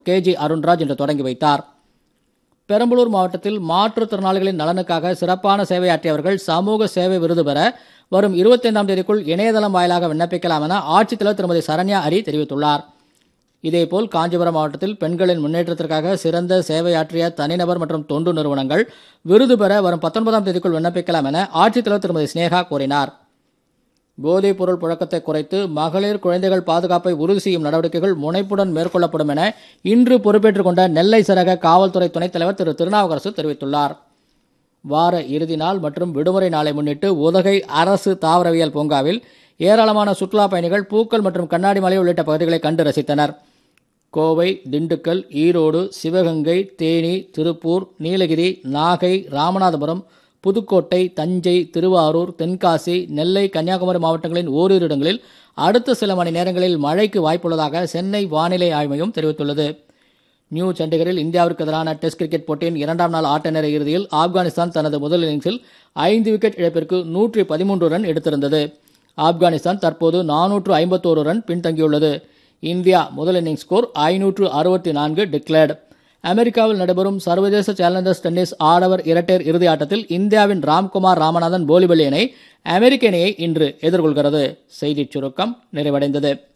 K G Arunraj இன்று தொடங்கி வைத்தார் பெரம்பலூர் மாவட்டத்தில் மாற்றுத்திறனாளிகளின் நலனுக்காக சிறப்பான சேவையாற்றியவர்கள் சமூக சேவை விருது பெற வரும் இருபத்தைந்தாம் தேதிக்குள் இணையதளம் வாயிலாக விண்ணப்பிக்கலாம் என ஆட்சித்தலைவர் திருமதி சரண்யா அரி தெரிவித்துள்ளார் இதேபோல் காஞ்சிபுரம் மாவட்டத்தில் பெண்களின் முன்னேற்றத்திற்காக சிறந்த சேவையாற்றிய தனிநபர் மற்றும் தொண்டு நிறுவனங்கள் விருது பெற வரும் பத்தொன்பதாம் தேதிக்குள் விண்ணப்பிக்கலாம் என ஆட்சித்தலைவர் திருமதி ஸ்னேகா கூறினார் போதைப் பொருள் புழக்கத்தை குறைத்து மகளிர் குழந்தைகள் பாதுகாப்பை உறுதி செய்யும் நடவடிக்கைகள் முனைப்புடன் மேற்கொள்ளப்படும் என இன்று பொறுப்பேற்றுக் கொண்ட நெல்லை சரக காவல்துறை துணைத் தலைவர் திரு திருநாவுக்கரசு தெரிவித்துள்ளார் வார இறுதி நாள் மற்றும் விடுமுறை நாளை முன்னிட்டு உதகை அரசு தாவரவியல் பூங்காவில் ஏராளமான சுற்றுலா பயணிகள் பூக்கள் மற்றும் கண்ணாடி மலை உள்ளிட்ட பகுதிகளை கண்டு ரசித்தனர் கோவை திண்டுக்கல் ஈரோடு சிவகங்கை தேனி திருப்பூர் நீலகிரி நாகை ராமநாதபுரம் புதுக்கோட்டை தஞ்சை திருவாரூர் தென்காசி நெல்லை கன்னியாகுமரி மாவட்டங்களின் ஓரிரு இடங்களில் அடுத்த சில மணி நேரங்களில் மழைக்கு வாய்ப்புள்ளதாக சென்னை வானிலை ஆய்வு மையம் தெரிவித்துள்ளது நியூ சண்டிகரில் இந்தியாவிற்கு எதிரான டெஸ்ட் கிரிக்கெட் போட்டியின் இரண்டாம் நாள் ஆட்ட நேர இறுதியில் ஆப்கானிஸ்தான் தனது முதல் இன்னிங்ஸில் ஐந்து விக்கெட் இழப்பிற்கு நூற்றி பதிமூன்று ரன் எடுத்திருந்தது ஆப்கானிஸ்தான் தற்போது நானூற்று ஐம்பத்தோரு ரன் பின்தங்கியுள்ளது இந்தியா முதல் இன்னிங்ஸ் ஸ்கோர் ஐநூற்று அறுபத்தி நான்கு டிக்ளேர்டு அமெரிக்காவில் நடைபெறும் சர்வதேச சேலஞ்சர்ஸ் டென்னிஸ் ஆடவர் இரட்டையர் இறுதி ஆட்டத்தில் இந்தியாவின் ராம்குமார் ராமநாதன் போலிபலி இணை அமெரிக்க இணையை இன்று எதிர்கொள்கிறது செய்திச் சுருக்கம் நிறைவடைந்தது